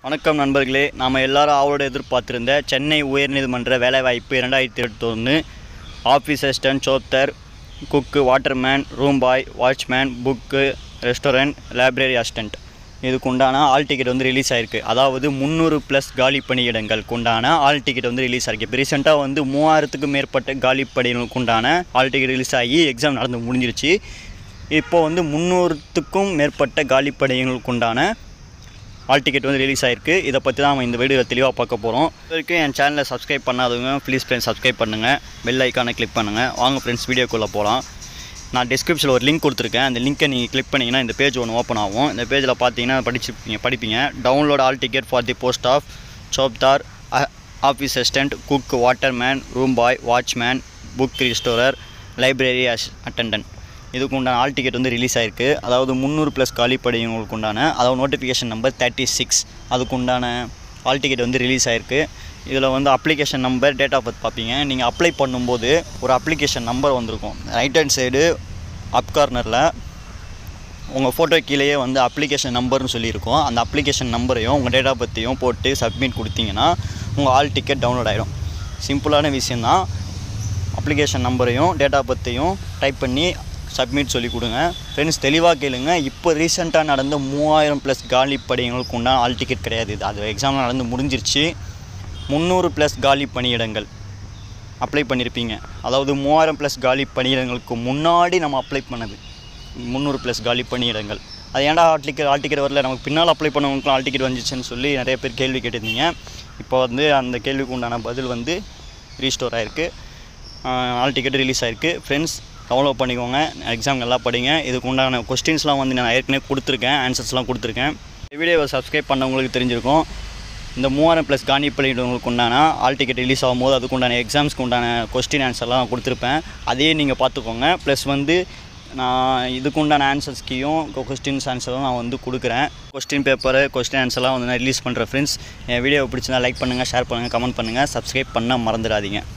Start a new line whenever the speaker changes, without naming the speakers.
வணக்கம் நண்பர்களே நாம் எல்லாரும் அவரோட எதிர்பார்த்திருந்த சென்னை உயர்நீதிமன்ற வேலைவாய்ப்பு இரண்டாயிரத்தி இருபத்தொன்று office assistant chobdar cook waterman room boy watchman book restaurant library assistant இதுக்கு உண்டான ஆல் டிக்கெட் வந்து ரிலீஸ் ஆயிருக்கு அதாவது முந்நூறு ப்ளஸ் காலி பணியிடங்களுக்கு உண்டான ஆல் டிக்கெட் வந்து ரிலீஸ் ஆயிருக்கு இப்போ ரீசெண்டாக வந்து மூவாயிரத்துக்கும் மேற்பட்ட காலி பணிகளுக்கு உண்டான ஆல் டிக்கெட் ரிலீஸ் ஆகி எக்ஸாம் நடந்து முடிஞ்சிருச்சு இப்போ வந்து முந்நூறுத்துக்கும் மேற்பட்ட காலி பணிகளுக்கு உண்டான ஆல் டிக்கெட் வந்து ரிலீஸ் ஆயிருக்கு இதை பற்றி தான் நம்ம இந்த வீடியோவில் தெளிவாக பார்க்க போகிறோம் வரைக்கும் என் சேனலை சப்ஸ்கிரைப் பண்ணாதவங்க ப்ளீஸ் ஃப்ரெண்ட்ஸ் சப்ஸ்கிரைப் பண்ணுங்கள் பெல் ஐக்கானை கிளிக் பண்ணுங்கள் வாங்க ஃப்ரெண்ட்ஸ் வீடியோக்குள்ளே போகலாம் நான் டிஸ்கிரிப்ஷனில் ஒரு லிங்க் கொடுத்துருக்கேன் அந்த லிங்க்கை நீங்கள் கிளிக் பண்ணிங்கன்னா இந்த பேஜ் ஒன்று ஓப்பன் ஆகும் இந்த பேஜில் பார்த்தீங்கன்னா படிச்சுப்பீங்க படிப்பீங்க download hall ticket for the post of chobdar office assistant cook waterman room boy watchman book restorer library attendant இதுக்கு உண்டான ஆல் டிக்கெட் வந்து ரிலீஸ் ஆயிருக்கு அதாவது முந்நூறு ப்ளஸ் காலிப்படையவங்களுக்கு உண்டான அதாவது நோட்டிஃபிகேஷன் நம்பர் தேர்ட்டி சிக்ஸ் அதுக்கு உண்டான ஆல் டிக்கெட் வந்து ரிலீஸ் ஆயிருக்கு இதில் வந்து application number date of birth பார்ப்பீங்க நீங்கள் அப்ளை பண்ணும்போது ஒரு அப்ளிகேஷன் நம்பர் வந்திருக்கும் ரைட் ஹேண்ட் சைடு அப் கார்னரில் உங்கள் ஃபோட்டோ கீழேயே வந்து அப்ளிகேஷன் நம்பர்னு சொல்லியிருக்கோம் அந்த அப்ளிகேஷன் நம்பரையும் உங்கள் டேட் ஆஃப் பர்த்தையும் போட்டு சப்மிட் கொடுத்தீங்கன்னா உங்கள் ஆல் டிக்கெட் டவுன்லோட் ஆகிடும் சிம்பிளான விஷயந்தான் அப்ளிகேஷன் நம்பரையும் டேட் ஆஃப் பர்த்தையும் டைப் பண்ணி சப்மிட் சொல்லி கொடுங்க ஃப்ரெண்ட்ஸ் தெளிவாக கேளுங்க இப்போ ரீசெண்டாக நடந்த மூவாயிரம் ப்ளஸ் காலி பணிகளுக்கு உண்டான ஆல் டிக்கெட் கிடையாது இது அது எக்ஸாம் நடந்து முடிஞ்சிருச்சு முந்நூறு ப்ளஸ் காலி பணியிடங்கள் அப்ளை பண்ணியிருப்பீங்க அதாவது மூவாயிரம் ப்ளஸ் காலி பணியிடங்களுக்கு முன்னாடி நம்ம அப்ளை பண்ணது முந்நூறு ப்ளஸ் காலி பணியிடங்கள் அது ஏன்டா ஆல் டிக்கெட் ஆல் டிக்கெட் வரல நமக்கு பின்னால் அப்ளை பண்ணவங்களுக்குலாம் ஆல் டிக்கெட் வந்துச்சுன்னு சொல்லி நிறைய பேர் கேள்வி கேட்டிருந்தீங்க இப்போ வந்து அந்த கேள்விக்கு உண்டான பதில் வந்து ரீஸ்டோர் ஆகிருக்கு ஆல் டிக்கெட் ரிலீஸ் ஆகிருக்கு ஃப்ரெண்ட்ஸ் டவுன்லோட் பண்ணிக்கோங்க எக்ஸாம் நல்லா படிங்க இதுக்கு உண்டான கொஸ்டின்ஸ்லாம் வந்து நான் ஏற்கனவே கொடுத்துருக்கேன் ஆன்சர்ஸ்லாம் கொடுத்துருக்கேன் இந்த வீடியோவை சப்ஸ்கிரைப் பண்ணவங்களுக்கு தெரிஞ்சிருக்கும் இந்த மூவாயிரம் ப்ளஸ் காணி பண்ணிடுவங்களுக்கு உண்டான ஆல் டிக்கெட் ரிலீஸ் ஆகும்போது அதுக்கு உண்டான எக்ஸாம்ஸ்க்கு உண்டான கொஸ்டின் ஆன்சர்லாம் கொடுத்துருப்பேன் அதையே நீங்கள் பார்த்துக்கோங்க ப்ளஸ் வந்து நான் இதுக்கு உண்டான ஆன்சர்ஸ் கீயும் கொஸ்டின்ஸ் ஆன்சரும் நான் வந்து கொடுக்குறேன் கொஸ்டின் பேப்பரு கொஸ்டின் ஆன்சர்லாம் வந்து நான் ரிலீஸ் பண்ணுறேன் ஃப்ரெண்ட்ஸ் என் வீடியோ பிடிச்சிருந்தா லைக் பண்ணுங்கள் ஷேர் பண்ணுங்கள் கமெண்ட் பண்ணுங்கள் சப்ஸ்கிரைப் பண்ண மறந்துடாதீங்க